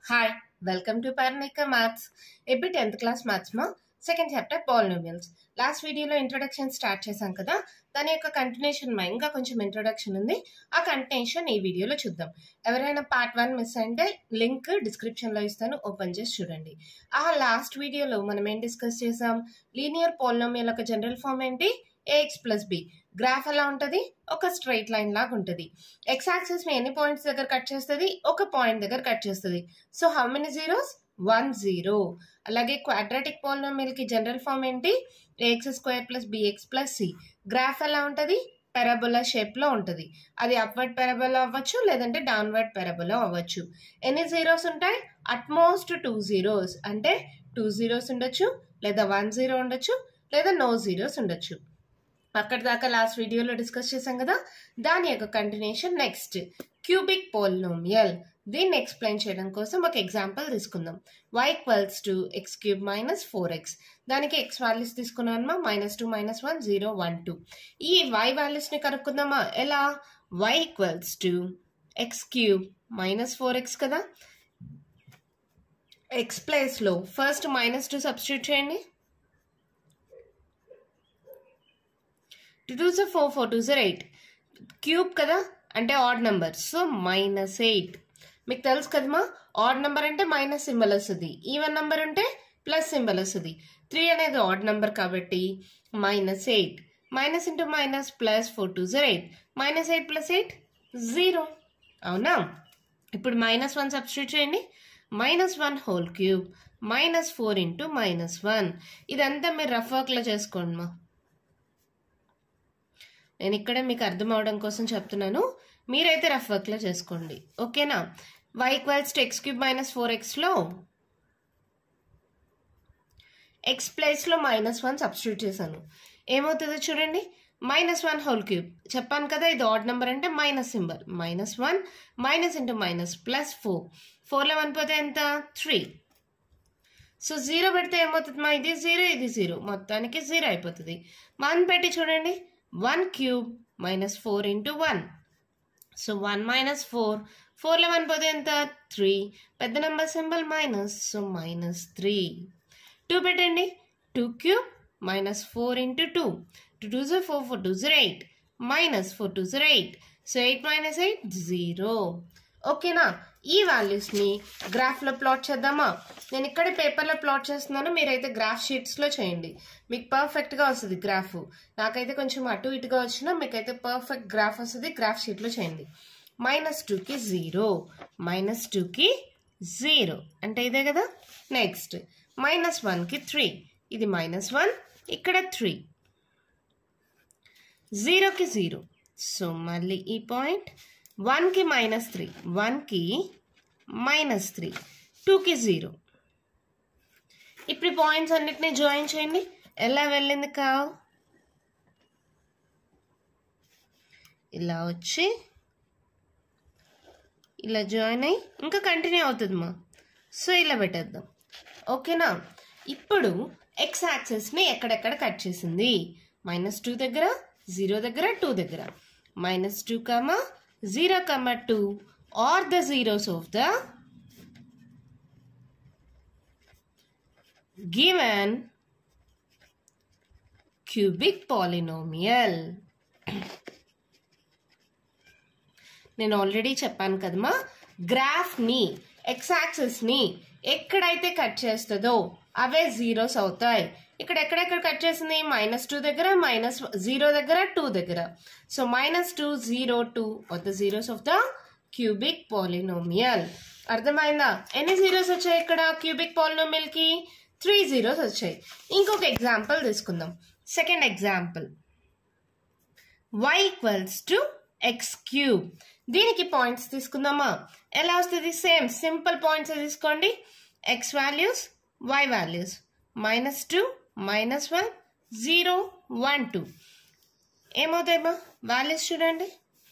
Hi welcome to పారమిక maths ఎబ్బి tenth class maths మా సెకండ్ చాప్టర్ పాలినోమియల్స్ లాస్ట్ వీడియోలో ఇంట్రొడక్షన్ స్టార్ట్ చేశాం కదా దాని యొక్క కంటిన్యూషన్ మా ఇంకా కొంచెం ఇంట్రొడక్షన్ ఉంది ఆ కంటిన్యూషన్ ఈ వీడియోలో చూద్దాం ఎవరైనా పార్ట్ వన్ మిస్ అంటే లింక్ డిస్క్రిప్షన్లో ఇస్తాను ఓపెన్ చేసి చూడండి ఆ లాస్ట్ వీడియోలో మనం ఏం డిస్కస్ చేసాం లీనియర్ పాలినోమియల్ యొక్క జనరల్ ఫామ్ ఏంటి ఏఎక్స్ ప్లస్ బి గ్రాఫ్ ఎలా ఉంటుంది ఒక స్ట్రైట్ లైన్ లాగా ఉంటుంది ఎక్స్ యాక్సిస్ ని ఎన్ని పాయింట్స్ దగ్గర కట్ చేస్తుంది ఒక పాయింట్ దగ్గర కట్ చేస్తుంది so how many zeros one zero అలాగే క్వాడ్రాటిక్ పాలినోమియల్ కి జనరల్ ఫామ్ ఏంటి a x square plus b x plus c graph ఎలా ఉంటుంది పెరబులా షేప్ లో ఉంటుంది అది అప్వర్డ్ పెరబులా అవ్వచ్చు లేదంటే డౌన్వర్డ్ పెరబులా అవ్వచ్చు ఎన్ని జీరోస్ ఉంటాయి అట్మోస్ట్ టూ జీరోస్ అంటే టూ జీరోస్ ఉండొచ్చు లేదా వన్ జీరో ఉండొచ్చు లేదా నో జీరోస్ ఉండొచ్చు అక్కడ దాకా లాస్ట్ వీడియోలో డిస్కస్ చేసాం కదా దాని యొక్క కంటిన్యూషన్ నెక్స్ట్ క్యూబిక్ పోలినోమియల్ దీన్ని ఎక్స్ప్లెయిన్ చేయడం కోసం ఒక ఎగ్జాంపుల్ తీసుకుందాం y equals to x cube minus four x దానికి ఎక్స్ వాల్యూస్ తీసుకున్నామా minus two minus one zero one two ఈ వై వాల్యూస్ని కనుక్కుందామా ఎలా y equals to x cube minus four x కదా ఎక్స్ ప్లేస్లో ఫస్ట్ మైనస్ టూ సబ్స్టిట్యూట్ చేయండి two two జర్ four four two జర్ eight cube కదా అంటే odd number so minus eight మీకు తెలుసు కదమ్మా ఆడ్ నెంబర్ అంటే మైనస్ సింబల్ వస్తుంది ఈవెన్ నెంబర్ ఉంటే ప్లస్ సింబల్ వస్తుంది త్రీ అనేది ఆడ్ నెంబర్ కాబట్టి minus eight minus into minus plus four two జర్ eight minus eight plus eight zero అవునా ఇప్పుడు మైనస్ వన్ సబ్స్టిట్యూట్ చేయండి minus one whole cube minus four into minus one ఇదంతా మీరు rough వర్క్లో చేసుకోండి మా నేను ఇక్కడే మీకు అర్థం అవడం కోసం చెప్తున్నాను మీరైతే రఫ్ వర్క్లో చేసుకోండి ఓకేనా y equals to x cube minus four ఎక్స్లో ఎక్స్ ప్లేస్లో మైనస్ వన్ సబ్స్టిట్యూట్ చేశాను ఏమవుతుందో చూడండి మైనస్ వన్ హోల్ క్యూబ్ చెప్పాను కదా ఇది ఆడ్ నెంబర్ అంటే minus symbol minus one minus into minus plus four ఫోర్లో వన్ పోతే ఎంత త్రీ సో జీరో పెడితే ఏమవుతుంది మా ఇది జీరో ఇది జీరో మొత్తానికి జీరో అయిపోతుంది వన్ పెట్టి చూడండి one cube minus four into one so one minus four ఫోర్లో వన్ పోతే ఎంత త్రీ పెద్ద number symbol minus so minus three two పెట్టండి two cube minus four into two two two జర్ four four two జర్ eight minus four two జర్ eight so eight minus eight zero ఓకేనా ఈ వాల్యూస్ని గ్రాఫ్లో plot చేద్దామా నేను ఇక్కడే పేపర్లో ప్లాట్ చేస్తున్నాను మీరైతే గ్రాఫ్ షీట్స్లో చేయండి మీకు పర్ఫెక్ట్గా వస్తుంది గ్రాఫ్ నాకైతే కొంచెం అటు ఇటుగా వచ్చినా మీకైతే పర్ఫెక్ట్ గ్రాఫ్ వస్తుంది గ్రాఫ్ షీట్లో చేయండి మైనస్ టూకి జీరో మైనస్ టూకి జీరో అంటే ఇదే కదా నెక్స్ట్ మైనస్ వన్కి త్రీ ఇది మైనస్ వన్ ఇక్కడ త్రీ జీరోకి జీరో సో మళ్ళీ ఈ పాయింట్ వన్కి మైనస్ త్రీ వన్కి మైనస్ త్రీ టూకి జీరో ఇప్పుడు పాయింట్స్ అన్నిటిని జాయిన్ చేయండి ఎలా వెళ్ళింది కావు ఇలా వచ్చి ఇలా జాయిన్ అయ్యి ఇంకా కంటిన్యూ అవుతుంది మా సో ఇలా పెట్టేద్దాం ఓకేనా ఇప్పుడు ఎక్స్ యాక్సెస్ని ఎక్కడెక్కడ కట్ చేసింది మైనస్ టూ దగ్గర జీరో దగ్గర టూ దగ్గర minus two comma zero comma two are the zeros of the given cubic polynomial నేను ఆల్రెడీ చెప్పాను కదమ్మా గ్రాఫ్ని ఎక్స్ యాక్సిస్ని ఎక్కడైతే కట్ చేస్తుందో అవే జీరోస్ అవుతాయి ఇక్కడ ఎక్కడెక్కడ కట్ చేసింది మైనస్ టూ దగ్గర మైనస్ జీరో దగ్గర టూ దగ్గర so minus two zero two are the zeros of the cubic polynomial అర్థమైందా ఎన్ని జీరోస్ వచ్చాయి ఇక్కడ క్యూబిక్ పాలినోమియల్కి త్రీ జీరోస్ వచ్చాయి ఇంకొక ఎగ్జాంపుల్ తీసుకుందాం second example y equals to x cube దీనికి పాయింట్స్ తీసుకుందామా ఎలా వస్తుంది సేమ్ సింపుల్ పాయింట్స్ తీసుకోండి x values y values minus two minus one zero one two ఏమవుతాయమ్మా వాల్యూస్ చూడండి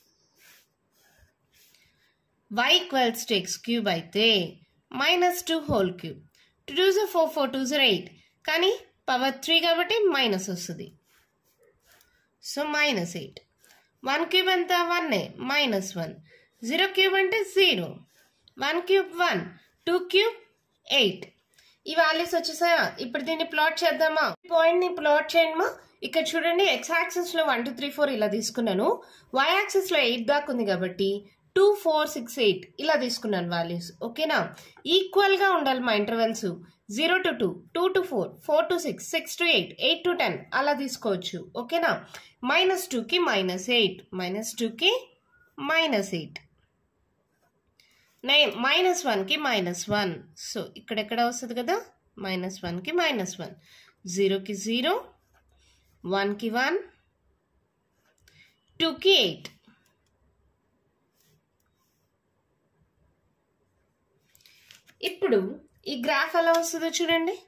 y equals to x cube అయితే minus two whole cube two two జర్ four four two జర్ eight కానీ power three కాబట్టి minus వస్తుంది so minus eight one cube ఎంత one minus one zero cube అంటే zero one cube one two cube eight ఈ values వచ్చేసాయా ఇప్పుడు దీన్ని plot చేద్దామా పాయింట్ ని ప్లాట్ చేయండి ఇక్కడ చూడండి ఎక్స్ యాక్సిస్ లో వన్ టూ త్రీ ఫోర్ ఇలా తీసుకున్నాను వై యాక్సిస్ లో ఎయిట్ దాకా ఉంది కాబట్టి టూ ఫోర్ సిక్స్ ఎయిట్ ఇలా తీసుకున్నాను వాల్యూస్ ఓకేనా ఈక్వల్ గా ఉండాలి మా intervals zero to two two to four four to six six to eight eight to ten అలా తీసుకోవచ్చు ఓకేనా మైనస్ టూకి మైనస్ ఎయిట్ మైనస్ టూకి మైనస్ ఎయిట్ నైన్ మైనస్ వన్కి మైనస్ వన్ సో ఇక్కడెక్కడ వస్తుంది కదా మైనస్ వన్కి మైనస్ వన్ జీరోకి జీరో వన్కి వన్ టూకి ఎయిట్ ఇప్పుడు ఈ గ్రాఫ్ ఎలా వస్తుందో చూడండి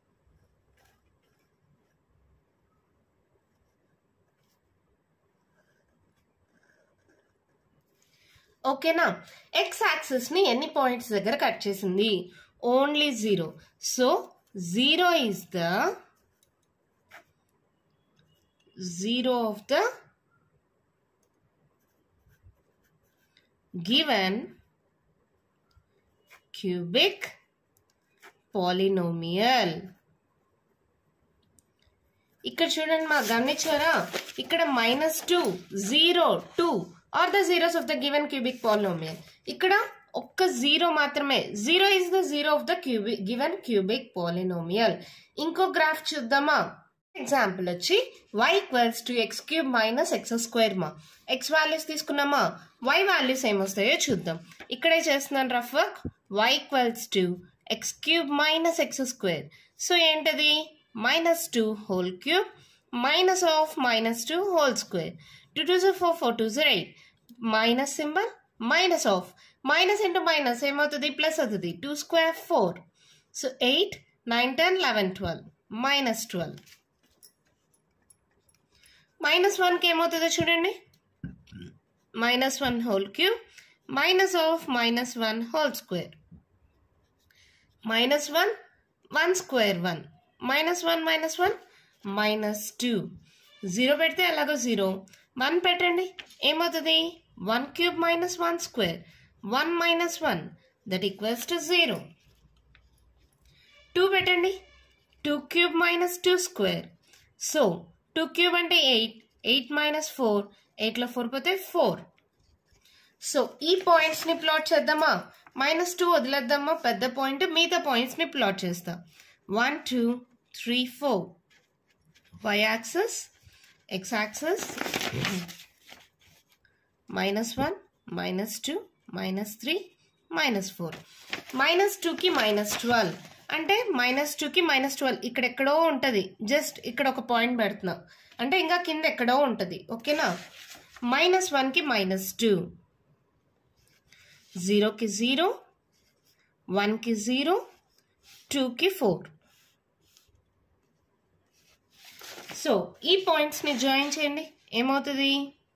ఓకేనా ఎక్స్ యాక్సిస్ ని ఎన్ని పాయింట్స్ దగ్గర కట్ చేసింది only zero so zero is the zero of the given cubic polynomial ఇక్కడ చూడండి మా గమనించారా ఇక్కడ minus two zero two are the zeros of the given cubic polynomial ఇక్కడ ఒక్క జీరో మాత్రమే zero is the zero of the cubic given cubic polynomial ఇంకో graph చూద్దామా ఎగ్జాంపుల్ వచ్చి y equals to x cube minus x square మా x values తీసుకున్నామా y values ఏమొస్తాయో చూద్దాం ఇక్కడే చేస్తున్నాను rough work y equals to x cube minus x square so ఏంటది minus two whole cube minus of minus two whole square two two are four four two are eight minus symbol minus of minus into minus ఏమవుతుంది plus అవుతుంది two square four so eight nine ten eleven twelve minus twelve minus వన్కి ఏమవుతుందో చూడండి minus one whole cube minus of minus one whole square minus one one square one minus one minus one minus two zero పెడితే ఎలాగో zero one పెట్టండి ఏమవుతుంది one cube minus one square one minus one that equals to zero two పెట్టండి two cube minus two square so two cube అంటే eight eight minus four ఎయిట్లో four పోతే four so ఈ పాయింట్స్ని ప్లాట్ చేద్దామా minus two వదిలేద్దామా పెద్ద point మిగతా పాయింట్స్ని ప్లాట్ చేస్తా one two three four y axis x axis minus one minus two minus three minus four minus టూకి మైనస్ ట్వెల్వ్ అంటే మైనస్ టూకి మైనస్ ట్వెల్వ్ ఇక్కడ ఎక్కడో ఉంటుంది జస్ట్ ఇక్కడ ఒక పాయింట్ పెడుతున్నా అంటే ఇంకా కింద ఎక్కడో ఉంటుంది ఓకేనా మైనస్ వన్కి మైనస్ టూ జీరోకి జీరో వన్కి జీరో టూకి ఫోర్ సో ఈ పాయింట్స్ని జాయిన్ చేయండి ఏమవుతుంది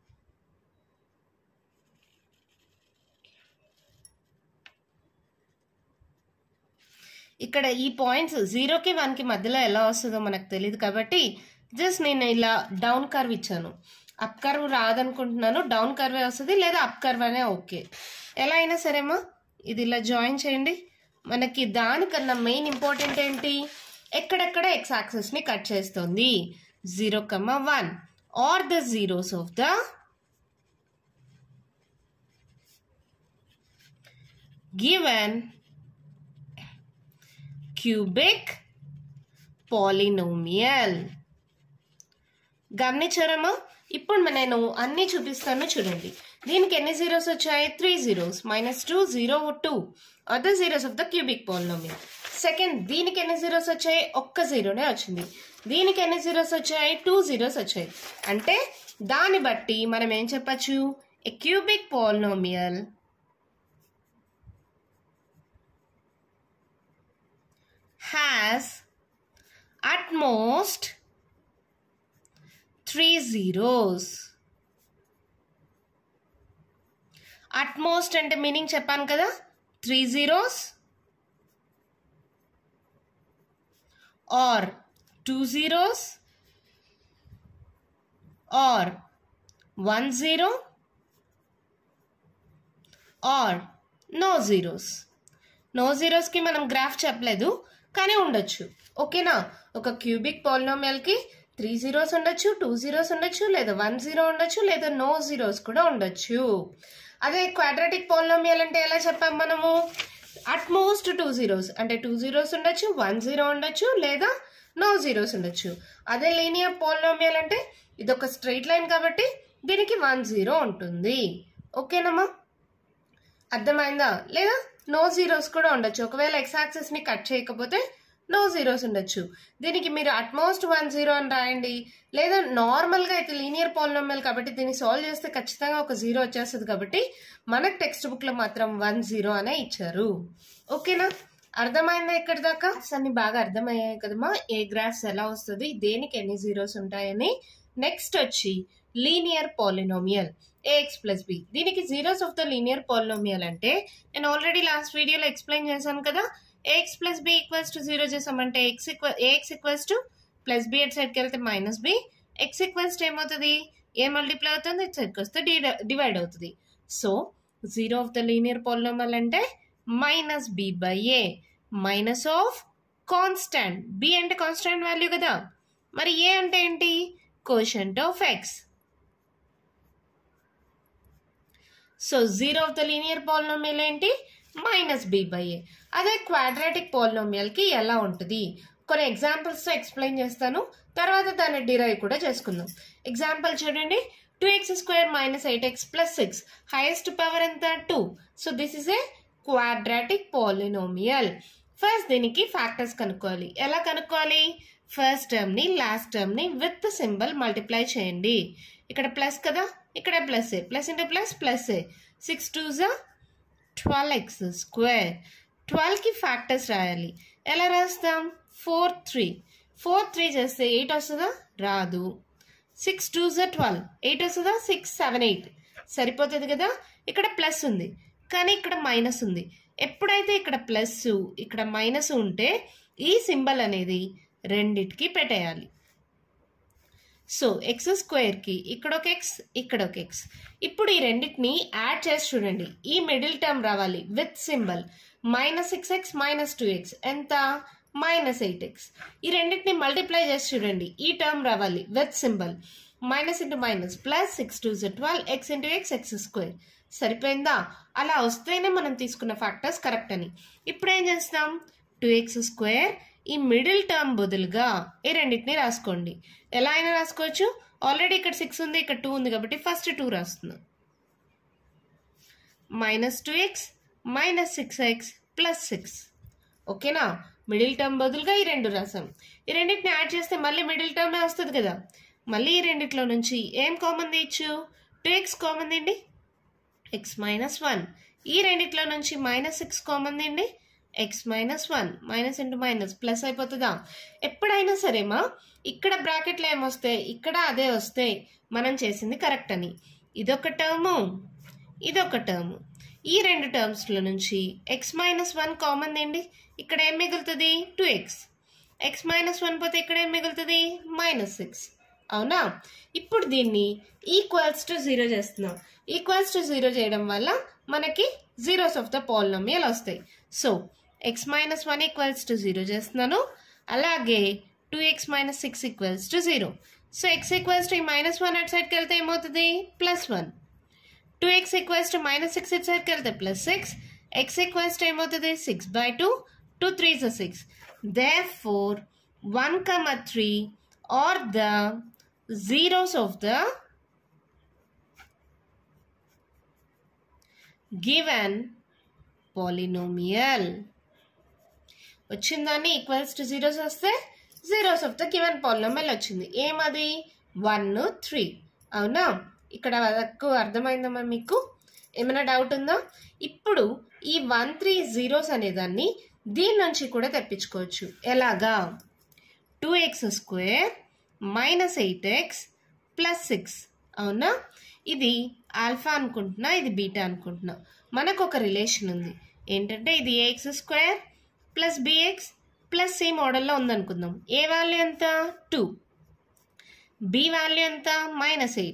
ఇక్కడ ఈ పాయింట్స్ జీరోకి వన్కి మధ్యలో ఎలా వస్తుందో మనకు తెలియదు కాబట్టి జస్ట్ నేను ఇలా డౌన్ కర్వ్ ఇచ్చాను అప్ కర్వ్ రాదనుకుంటున్నాను డౌన్ కర్వే వస్తుంది లేదా అప్ కర్వ్ అనే ఓకే ఎలా అయినా సరేమా ఇది ఇలా జాయిన్ చేయండి మనకి దానికన్నా మెయిన్ ఇంపార్టెంట్ ఏంటి ఎక్కడెక్కడ ఎక్స్ యాక్సెస్ని కట్ చేస్తుంది zero comma one are the zeros of the given cubic polynomial గమనించారమ్మా ఇప్పుడు నేను అన్ని చూపిస్తాను చూడండి దీనికి ఎన్ని జీరోస్ వచ్చాయి three zeros minus two zero two other zeros of the cubic polynomial second దీనికి ఎన్ని జీరోస్ వచ్చాయి ఒక్క జీరోనే వచ్చింది దీనికి ఎన్ని జీరోస్ వచ్చాయి టూ జీరోస్ వచ్చాయి అంటే దాన్ని బట్టి మనం ఏం చెప్పచ్చు a cubic polynomial has at most three zeros. At most అంటే మీనింగ్ చెప్పాను కదా three zeros or two zeros or one zero or no zeros no జీరోస్కి మనం గ్రాఫ్ చెప్పలేదు కానీ ఉండొచ్చు ఓకేనా ఒక క్యూబిక్ పాలినోమియల్కి త్రీ జీరోస్ ఉండొచ్చు టూ జీరోస్ ఉండొచ్చు లేదా వన్ జీరో ఉండొచ్చు లేదా నో జీరోస్ కూడా ఉండొచ్చు అదే క్వాడ్రాటిక్ పాలినోమియల్ అంటే ఎలా చెప్పాం మనము అట్ మోస్ట్ టూ జీరోస్ అంటే టూ జీరోస్ ఉండొచ్చు వన్ జీరో ఉండొచ్చు లేదా నో జీరోస్ ఉండొచ్చు అదే లీనియర్ పాలినోమియల్ అంటే ఇది ఒక స్ట్రైట్ లైన్ కాబట్టి దీనికి వన్ జీరో ఉంటుంది ఓకేనమ్మా అర్థమైందా లేదా నో జీరోస్ కూడా ఉండొచ్చు ఒకవేళ ఎక్స్ యాక్సెస్ ని కట్ చేయకపోతే నో జీరోస్ ఉండొచ్చు దీనికి మీరు అట్మోస్ట్ వన్ జీరో అని రాయండి లేదా నార్మల్ గా అయితే లీనియర్ పాలినోమియల్ కాబట్టి దీన్ని సాల్వ్ చేస్తే ఖచ్చితంగా ఒక జీరో వచ్చేస్తుంది కాబట్టి మనకు టెక్స్ట్ బుక్ లో మాత్రం వన్ జీరో అనే ఇచ్చారు ఓకేనా అర్థమైందా ఇక్కడ దాకా అన్ని బాగా అర్థమయ్యాయి కదమ్మా ఏ గ్రాఫ్స్ ఎలా వస్తుంది దేనికి ఎన్ని జీరోస్ ఉంటాయని నెక్స్ట్ వచ్చి linear polynomial a x plus b దీనికి zeros of the linear polynomial అంటే నేను ఆల్రెడీ లాస్ట్ వీడియోలో ఎక్స్ప్లెయిన్ చేశాను కదా a x plus b equals to zero చేసామంటే x equal a x equals to plus b ఎట్ సైడ్కి వెళ్తే minus b x equals to ఏమవుతుంది ఏ మల్టిప్లై అవుతుంది ఇట్ సైడ్కి వస్తే డివైడ్ అవుతుంది so zero of the linear polynomial అంటే minus b by a minus of constant b అంటే కాన్స్టాంట్ వాల్యూ కదా మరి ఏ అంటే ఏంటి quotient of x so zero of the linear polynomial ఏంటి మైనస్ బి బై ఏ అదే quadratic పాలినోమియల్కి ఎలా ఉంటుంది కొన్ని ఎగ్జాంపుల్స్తో ఎక్స్ప్లెయిన్ చేస్తాను తర్వాత దాన్ని డిరైవ్ కూడా చేసుకుందాం ఎగ్జాంపుల్ చూడండి two x square minus eight x plus six highest power ఎంత two so this is a quadratic polynomial first దీనికి ఫ్యాక్టర్స్ కనుక్కోవాలి ఎలా కనుక్కోవాలి ఫస్ట్ టర్మ్ని లాస్ట్ టర్మ్ని విత్ సింబల్ మల్టిప్లై చేయండి ఇక్కడ ప్లస్ కదా ఇక్కడ ప్లస్ ఏ ప్లస్ ఇంటూ ప్లస్ ప్లస్ ఏ six two are twelve x square ట్వెల్వ్కి ఫ్యాక్టర్స్ రాయాలి ఎలా రాస్తాం ఫోర్ త్రీ ఫోర్ త్రీ చేస్తే ఎయిట్ వస్తుందా రాదు six two are twelve eight వస్తుందా సిక్స్ సెవెన్ ఎయిట్ సరిపోతుంది కదా ఇక్కడ ప్లస్ ఉంది కానీ ఇక్కడ మైనస్ ఉంది ఎప్పుడైతే ఇక్కడ ప్లస్ ఇక్కడ మైనస్ ఉంటే ఈ సింబల్ అనేది రెండిటికి పెట్టేయాలి సో ఎక్స్ స్క్వేర్కి ఇక్కడ ఒక ఎక్స్ ఇక్కడ ఒక ఎక్స్ ఇప్పుడు ఈ రెండింటిని యాడ్ చేసి చూడండి ఈ మిడిల్ టర్మ్ రావాలి with symbol minus six x minus two x ఎంత మైనస్ ఎయిట్ ఎక్స్ ఈ రెండింటిని మల్టిప్లై చేసి చూడండి ఈ టర్మ్ రావాలి with symbol minus into minus plus six two జెడ్ twelve x into x x square సరిపోయిందా అలా వస్తేనే మనం తీసుకున్న ఫ్యాక్టర్స్ కరెక్ట్ అని ఇప్పుడు ఏం చేస్తాం టూ ఎక్స్ స్క్వేర్ ఈ మిడిల్ టర్మ్ బదులుగా ఈ రెండింటిని రాసుకోండి ఎలా అయినా రాసుకోవచ్చు ఆల్రెడీ ఇక్కడ సిక్స్ ఉంది ఇక్కడ టూ ఉంది కాబట్టి ఫస్ట్ టూ రాస్తున్నాం minus two x minus six x plus six ఓకేనా మిడిల్ టర్మ్ బదులుగా ఈ రెండు రాసాం ఈ రెండింటిని యాడ్ చేస్తే మళ్ళీ మిడిల్ టర్మే వస్తుంది కదా మళ్ళీ ఈ రెండిట్లో నుంచి ఏం కామన్ తీయచ్చు టూ ఎక్స్ కామన్ తీయండి ఎక్స్ మైనస్ వన్ ఈ రెండిట్లో నుంచి మైనస్ సిక్స్ కామన్ తీయండి x minus one minus into minus plus అయిపోతుందా ఎప్పుడైనా సరేమా ఇక్కడ బ్రాకెట్లో ఏమొస్తే ఇక్కడ అదే వస్తే మనం చేసింది కరెక్ట్ అని ఇదొక టర్ము ఇదొక టర్ము ఈ రెండు టర్మ్స్లో నుంచి ఎక్స్ మైనస్ వన్ కామన్ ఏంటి ఇక్కడ ఏం మిగులుతుంది two x x minus one పోతే ఇక్కడ ఏం మిగులుతుంది మైనస్ సిక్స్ అవునా ఇప్పుడు దీన్ని ఈక్వల్స్ టు జీరో చేస్తున్నాం ఈక్వల్స్ టు జీరో చేయడం వల్ల మనకి జీరోస్ ఆఫ్ ద పాలినోమియల్ వస్తాయి so x minus one equals to zero చేస్తున్నాను అలాగే two x minus six equals to zero so x equals to ఈ మైనస్ వన్ అటు సైడ్కి వెళ్తే ఏమవుతుంది plus one two x equals to minus six ఇటు సైడ్కి వెళ్తే plus six x equals to ఏమవుతుంది six by two two three జ సిక్స్ దే four one comma three are the zeros of the given polynomial వచ్చిందాన్ని ఈక్వల్స్ టు జీరోస్ వస్తే zeros of the given polynomial వచ్చింది ఏమది వన్ త్రీ అవునా ఇక్కడ వరకు అర్థమైందమ్మా మీకు ఏమైనా డౌట్ ఉందా ఇప్పుడు ఈ వన్ త్రీ జీరోస్ అనేదాన్ని దీని నుంచి కూడా తెప్పించుకోవచ్చు ఎలాగా two x square minus eight x plus six అవునా ఇది ఆల్ఫా అనుకుంటున్నా ఇది బీటా అనుకుంటున్నా మనకు ఒక రిలేషన్ ఉంది ఏంటంటే ఇది a x square plus b x plus c మోడల్లో ఉందనుకుందాం ఏ వాల్యూ ఎంత టూ బి వాల్యూ ఎంత మైనస్ ఎయిట్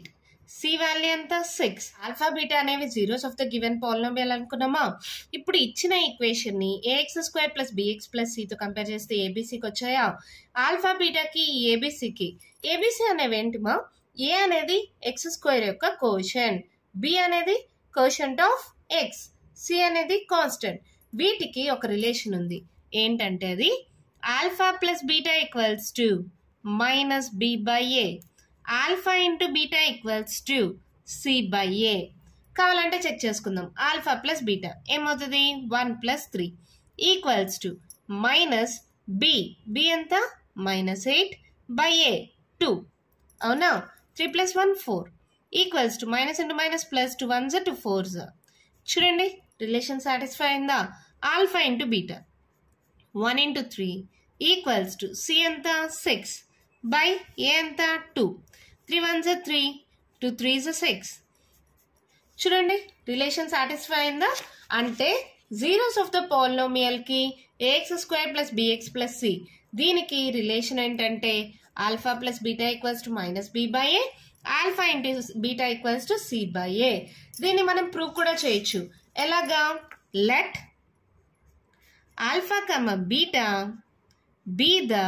సి వాల్యూ ఎంత సిక్స్ ఆల్ఫా బీటా అనేవి zeros of the given polynomial అనుకున్నామా ఇప్పుడు ఇచ్చిన ఈక్వేషన్ ని a x square plus b x plus సితో కంపేర్ చేస్తే ఏబీసీకి వచ్చాయా ఆల్ఫా బీటాకి ఏబీసీకి ఏబీసీ అనేవి ఏంటిమా ఏ అనేది ఎక్స్ స్క్వేర్ యొక్క కోషన్ బి అనేది కోషంట్ ఆఫ్ ఎక్స్ సి అనేది కాన్స్టెంట్ వీటికి ఒక రిలేషన్ ఉంది ఏంటంటే అది alpha plus beta equals to minus b by a alpha into beta equals to c by a కావాలంటే చెక్ చేసుకుందాం ఆల్ఫా ప్లస్ బీటా ఏమవుతుంది one plus three equals to minus b b ఎంత minus eight by a two అవునా three plus one four equals to minus into minus plus two one జ two four జ చూడండి relation satisfy అయిందా alpha into beta one into three equals to c ఎంత six by a ఎంత two three one జ three two three జ six చూడండి relation satisfy అయిందా అంటే జీరోస్ ఆఫ్ ద పాలినోమియల్కి a x square plus b x plus c దీనికి రిలేషన్ ఏంటంటే alpha plus beta equals to minus b by a alpha into beta equals to c by a దీన్ని మనం prove కూడా చేయొచ్చు ఎలాగా let alpha comma beta be the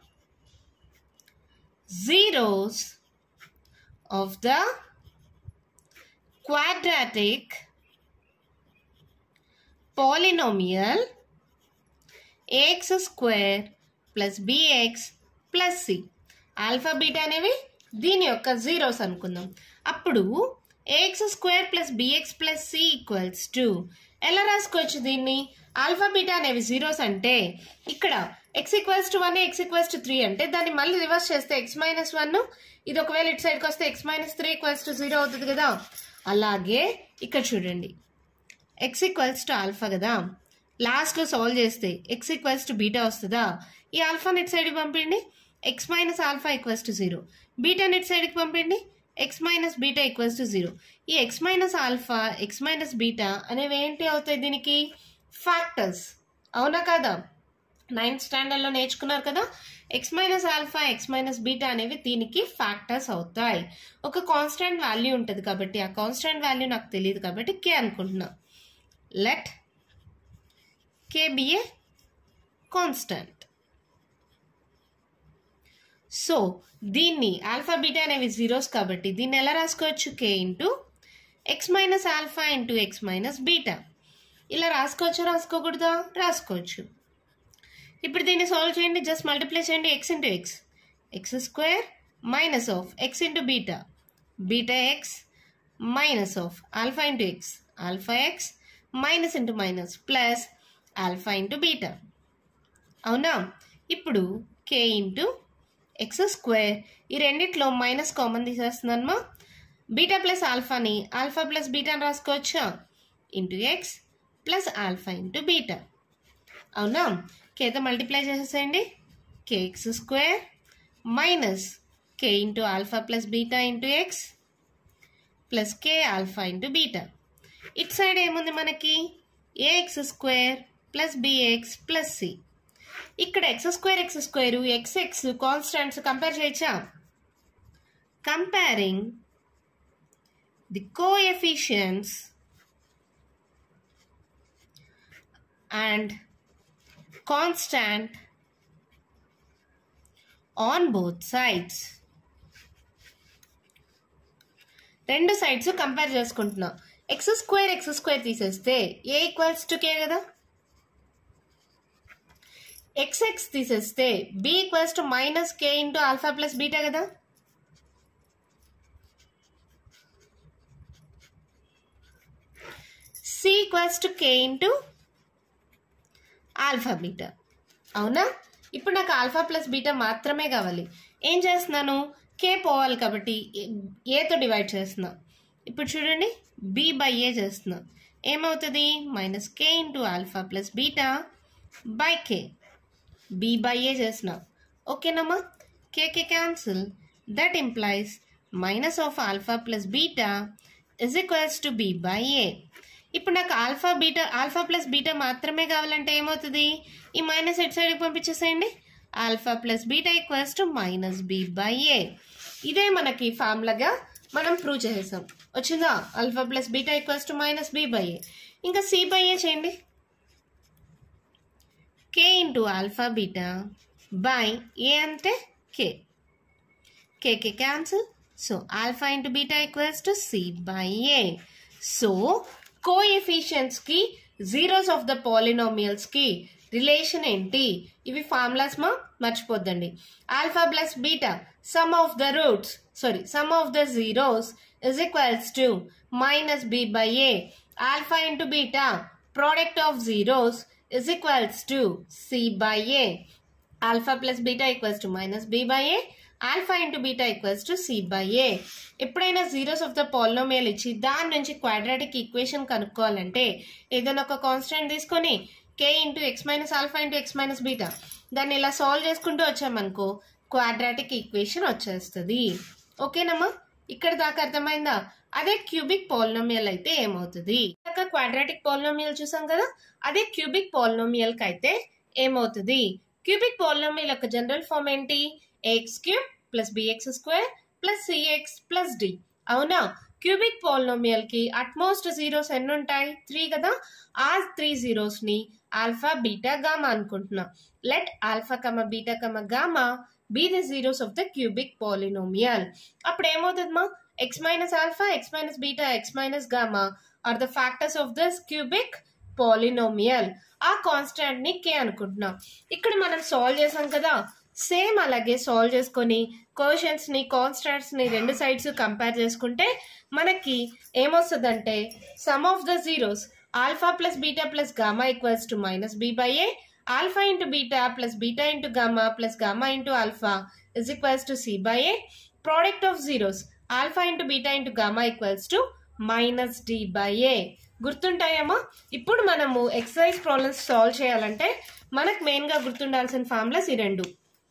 zeros of the quadratic polynomial ax square plus bx plus c alpha beta అనేవి దీని యొక్క zeros అనుకుందాం అప్పుడు a x square plus b x plus c equals to ఎలా రాసుకోవచ్చు దీన్ని ఆల్ఫా బీటా అనేవి జీరోస్ అంటే ఇక్కడ x equals to one x equals to three అంటే దాన్ని మళ్ళీ రివర్స్ చేస్తే ఎక్స్ మైనస్ వన్ ఇది ఒకవేళ ఇటు సైడ్కి వస్తే x minus three equals to zero అవుతుంది కదా అలాగే ఇక్కడ చూడండి ఎక్స్ ఈక్వల్స్ టు ఆల్ఫా కదా లాస్ట్లో సాల్వ్ చేస్తే ఎక్స్ ఈక్వల్స్ టు బీటా వస్తుందా ఈ ఆల్ఫాని ఇటు సైడ్కి పంపిండి x minus alpha equals to zero బీటాని ఇటు సైడ్కి పంపిండి x minus beta equals to zero ఈ x minus alpha x minus beta అనేవి ఏంటి అవుతాయి దీనికి ఫ్యాక్టర్స్ అవునా కదా నైన్త్ స్టాండర్డ్లో నేర్చుకున్నారు కదా x minus alpha x minus beta అనేవి దీనికి ఫ్యాక్టర్స్ అవుతాయి ఒక కాన్స్టెంట్ వాల్యూ ఉంటుంది కాబట్టి ఆ కాన్స్టెంట్ వాల్యూ నాకు తెలియదు కాబట్టి కే అనుకుంటున్నా let k be a constant so దీన్ని ఆల్ఫా బీటా అనేవి జీరోస్ కాబట్టి దీన్ని ఎలా రాసుకోవచ్చు k into x minus alpha into x minus beta ఇలా రాసుకోవచ్చు రాసుకోకూడదా రాసుకోవచ్చు ఇప్పుడు దీన్ని సాల్వ్ చేయండి జస్ట్ మల్టిప్లై చేయండి x into x x square minus of x into beta beta x minus of alpha into x alpha x minus into minus plus alpha into beta అవునా ఇప్పుడు కే ఇంటూ ఎక్స్ స్క్వేర్ ఈ రెండిట్లో minus common తీసేస్తున్నానమ్మా beta plus ఆల్ఫాని alpha plus బీటాని రాసుకోవచ్చా into x plus alpha into beta అవునా కేతో మల్టిప్లై చేసేసేయండి k x square minus k into alpha plus beta into x plus k alpha into beta ఇట్ సైడ్ ఏముంది మనకి a x square plus b x plus c ఇక్కడ x square x square x x constants compare చేయొచ్చా comparing the coefficients and constant on both sides రెండు sides compare చేసుకుంటున్నాం X square x square తీసేస్తే a equals to k కదా x x తీసేస్తే b equals to minus k into alpha plus beta కదా c equals to k into alpha beta అవునా ఇప్పుడు నాకు alpha plus beta మాత్రమే కావాలి ఏం చేస్తున్నాను కే పోవాలి కాబట్టి ఏతో డివైడ్ చేస్తున్నా ఇప్పుడు చూడండి బి బై ఏ చేస్తున్నా ఏమవుతుంది minus k into alpha plus beta by k b by a చేస్తున్నా ఓకేనమ్మా k k cancel that implies minus of alpha plus beta is equals to b by a ఇప్పుడు నాకు alpha beta alpha plus beta మాత్రమే కావాలంటే ఏమవుతుంది ఈ minus ఎట్ సైడ్కి పంపించేసేయండి alpha plus beta equals to minus b by a ఇదే మనకి ఫార్ములాగా మనం ప్రూవ్ చేసేసాం వచ్చిందా alpha plus beta equals to minus b by a ఇంకా సి బై ఏ చేయండి k into alpha beta by a అంటే k k k cancel so alpha into beta equals to c by a so కోఎఫిషియన్స్కి zeros of the పాలినోమియల్స్కి relation ఏంటి ఇవి formulas మా మర్చిపోద్దండి alpha plus beta sum of the roots sorry sum of the zeros is equals to minus b by a alpha into beta product of zeros is equals to c by a alpha plus beta equals to minus b by a alpha into beta equals to c by a ఎప్పుడైనా zeros of the polynomial ఇచ్చి దాని నుంచి quadratic equation కనుక్కోవాలంటే ఏదైనా ఒక constant తీసుకొని k into x minus alpha into x minus beta దాన్ని ఇలా solve చేసుకుంటూ వచ్చామనుకో క్వాడ్రాటిక్ ఈక్వేషన్ వచ్చేస్తుంది ఓకేనమ్మా ఇక్కడ దాకా అర్థమైందా అదే క్యూబిక్ పాలినోమియల్ అయితే ఏమవుతుంది ఇందాక క్వాడ్రాటిక్ పాలినోమియల్ చూసాం కదా అదే క్యూబిక్ పాలినోమియల్ కి అయితే ఏమవుతుంది క్యూబిక్ పాలినోమియల్ యొక్క జనరల్ ఫామ్ ఏంటి x cube plus b x square plus c x plus d అవునా క్యూబిక్ పాలినోమియల్ కి అట్మోస్ట్ జీరోస్ ఎన్ని ఉంటాయి త్రీ కదా ఆ త్రీ జీరోస్ ని ఆల్ఫా బీటా గామా అనుకుంటున్నా let alpha comma beta comma gamma be the zeros of the cubic polynomial అప్పుడు ఏమవుతుంది మా x minus alpha x minus beta x minus gamma are the factors of this cubic polynomial ఆ constant ని k అనుకుంటున్నాం ఇక్కడ మనం solve చేసాం కదా సేమ్ అలాగే సాల్వ్ చేసుకొని కోషన్స్ ని కాన్స్టాంట్స్ ని రెండు సైడ్స్ కంపేర్ చేసుకుంటే మనకి ఏమొస్తుందంటే sum of the zeros alpha plus beta plus gamma equals to minus b by a alpha into beta plus beta into gamma plus gamma into alpha is equals to c by a product of zeros alpha into beta into gamma equals to minus d by a గుర్తుంటాయమ్మా ఇప్పుడు మనము exercise problems solve చేయాలంటే మనకు మెయిన్గా గుర్తుండాల్సిన formulas ఈ రెండు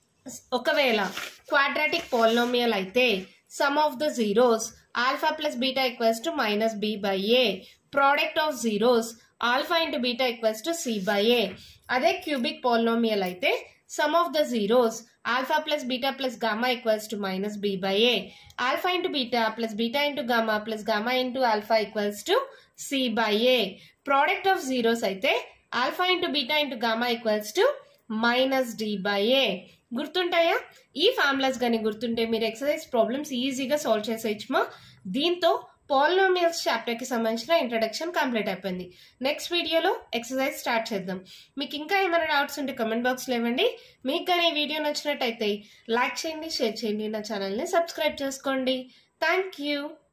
ఒకవేళ quadratic polynomial అయితే sum of the zeros alpha plus beta equals to minus b by a product of zeros alpha into beta equals to c by a అదే క్యూబిక్ పాలినోమియల్ అయితే sum of the zeros alpha plus beta plus gamma equals to minus b by a alpha into beta plus beta into gamma plus gamma into alpha equals to c by a product of zeros అయితే alpha into beta into gamma equals to minus d by a గుర్తుంటాయా ఈ formulas కానీ గుర్తుంటే మీరు exercise problems ఈజీగా solve చేసేయచ్చుమా దీంతో polynomials చాప్టర్కి సంబంధించిన ఇంట్రడక్షన్ కంప్లీట్ అయిపోయింది నెక్స్ట్ వీడియోలో ఎక్సర్సైజ్ స్టార్ట్ చేద్దాం మీకు ఇంకా ఏమైనా డౌట్స్ ఉంటే కమెంట్ బాక్స్లో ఇవ్వండి మీకు కానీ ఈ వీడియో నచ్చినట్టయితే లైక్ చేయండి షేర్ చేయండి నా ఛానల్ని సబ్స్క్రైబ్ చేసుకోండి థ్యాంక్ యూ